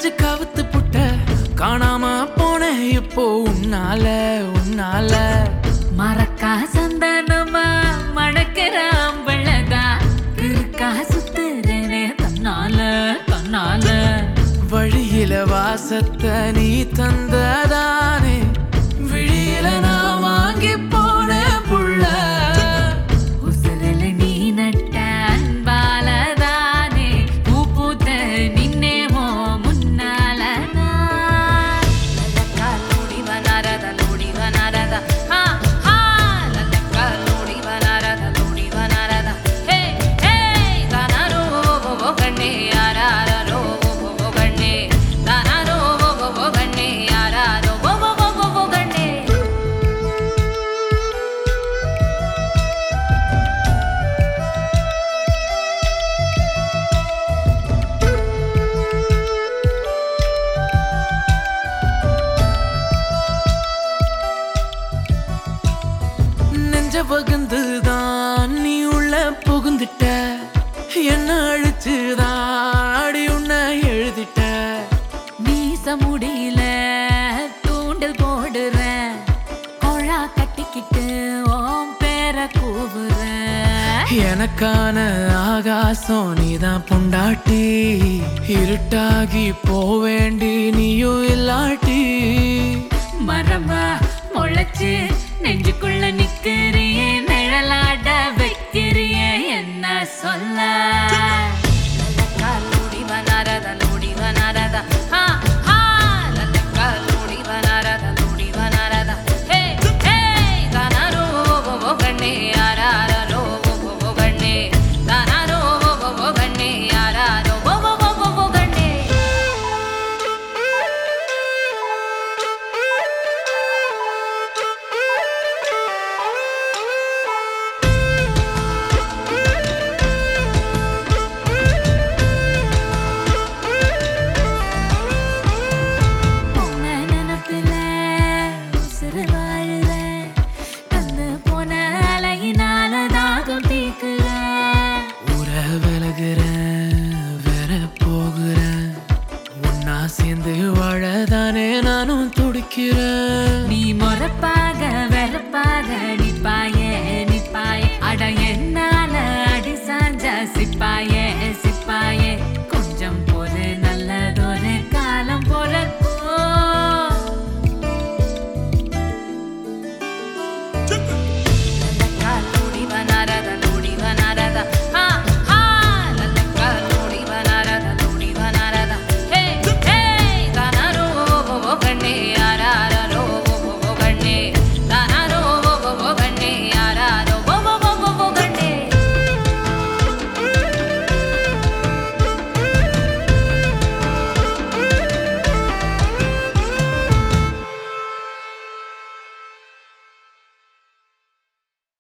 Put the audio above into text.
வச்சு கவுத்து புட்ட காணாம போன இப்போ உன்னால உன்னால மறக்கா சந்தனமா மணக்கிற அம்பளதா இருக்கா சுத்துறேனே தன்னால தன்னால வழியில வாசத்தை நீ தந்ததானே விழியில நான் வாங்கி போன புள்ள உசுரல நீ நட்ட அன்பாலதானே பூ பூத்த நின்னேமோ முன்னால நான். லல்லக்கா லூடி வனாரத லூடி வனாரத ஹா ஹா லல்லக்கா லூடி வனாரத லூடி வனாரத ஹே ஹே தானாரோ ஓ ஓ கண்ணே யாராரோ ஓ ஓ கண்ணே தானாரோ ஓ ஓ கண்ணே யாராரோ ஓ ஓ ஓ கண்ணே நெஞ்ச பகுந்துதான் நீ உள்ள புகுந்துட்ட என்ன அழிச்சுதான் அடி உன்னை எழுதிட்ட மீச முடியல தூண்டல் போடுறேன் கொழா கட்டிக்கிட்டு ஓம் பேர கூவுறேன் எனக்கான ஆகாசம் நீதான் பொண்டாட்டி இருட்டாகி போவேண்டி நீயும் இல்லாட்டி மரமா முளைச்சு நெஞ்சுக்குள்ள நிக்கிறியே நிழலாட வைக்கிறியே என்ன சொல்ல லல்லக்கா லூடி வனாரத லூடி வனாரத ஹா ஹா லல்லக்கா லூடி வனாரத லூடி வனாரத ஹே ஹே தானாரோ ஓ ஓ கண்ணே யாராரோ ஓ ஓ கண்ணே தானாரோ ஓ ஓ கண்ணே யாராரோ ஓ ஓ ஓ கண்ணே உன்னை நினைப்பில உசுரு வாழுறேன். தந்து போன அலையினால தாகம் தீர்க்கிறேன். ஊர விலகுறேன் வேற போகிறேன் ஒன்னா சேர்ந்து வாழதானே நானும் துடிக்கிறேன் நீ முறைப்பா